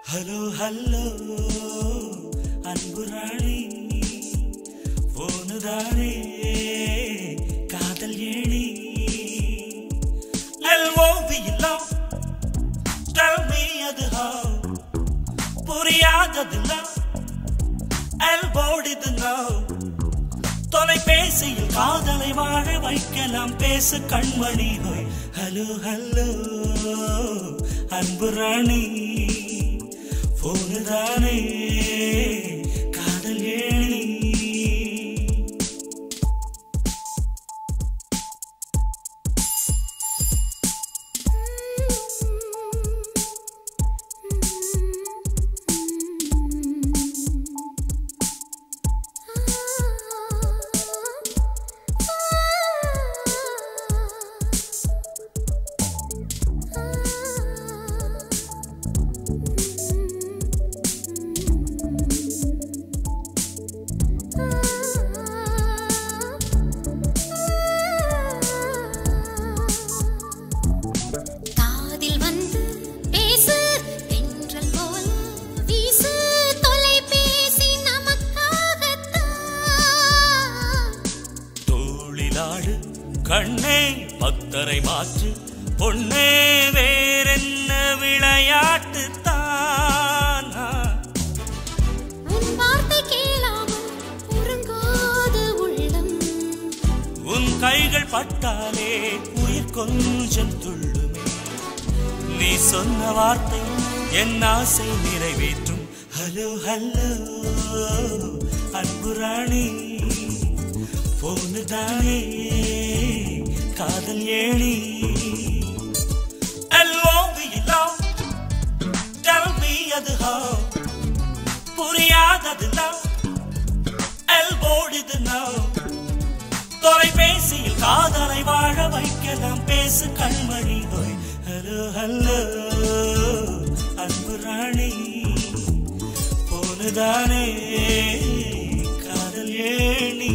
hello hello அன்பு ராணி போனுதானே காதல் ஏணி எல்ஓவியில்லாம் tell me அது how புரியாததுலாம் எல்போடிது now தொலைபேசியில் காதலை வாழ வைக்கலாம் பேசு கண்மணி ஹோய் ஹலோ ஹலோ அன்பு ராணி போனுதானே காதல் ஏணி காதில் வந்து பேசு தென்றல் போல் வீசு தொலைபேசி நமக்காகத்தான் தோளிலாடு கண்ணே பத்தரை மாற்று பொன்னே வேறென்ன விளையாட்டு தானா உன் வார்த்தை கேளாமல் உறங்காத உள்ளம் உன் கைகள் பட்டாலே உயிர் கொஞ்சம் துள்ளுமே நீ சொன்ன வார்த்தை என் ஆசை நிறைவேற்றும் ஹலோ ஹலோ அன்பு ராணி போனுதானே காதல் ஏணி எல்லோவியில்லாம் tell me அது how புரியாததுலாம் எல்போடிது now தொலைபேசியில் காதலை வாழ வைக்கலாம் பேசு கண்மணி ஹோய் ஹலோ ஹலோ அன்பு ராணி போனுதானே காதல் ஏணி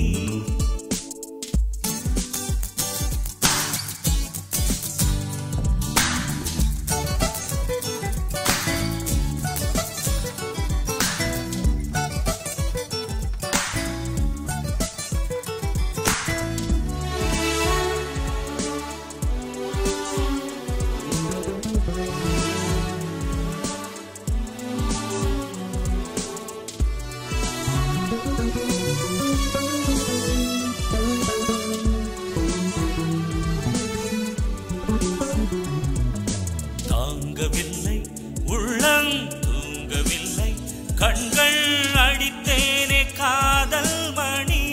தாங்கவில்லை உள்ளம் தூங்கவில்லை கண்கள் அடித்தேனே காதல் மணி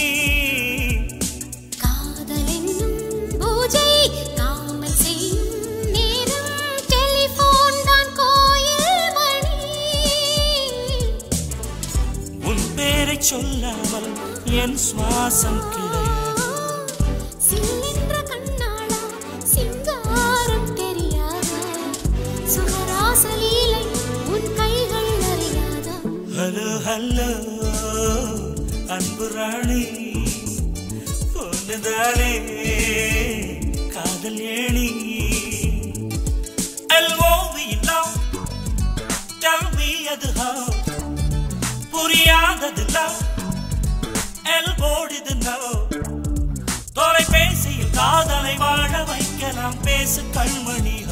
காதல் என்னும் பூஜை காமல் செய்யும் நேரம் டெலிபோன் தான் கோயில் மணி உன் பேரை சொல்லாமல் என் சுவாசம் கிடையாது சில்லென்ற கண்ணாளா சிங்காரம் தெரியாதா சுகராசலீலை உன் கைகள் அறியாதா ஹலோ ஹலோ அன்பு ராணி பொண்ணுதானே காதல் ஏணி எல்ஓவியில்லாம் tell me அது how புரியாததுலாம் எல்போடிது now தொலைபேசியில் காதலை வாழ வைக்கலாம் பேசு கண்மணி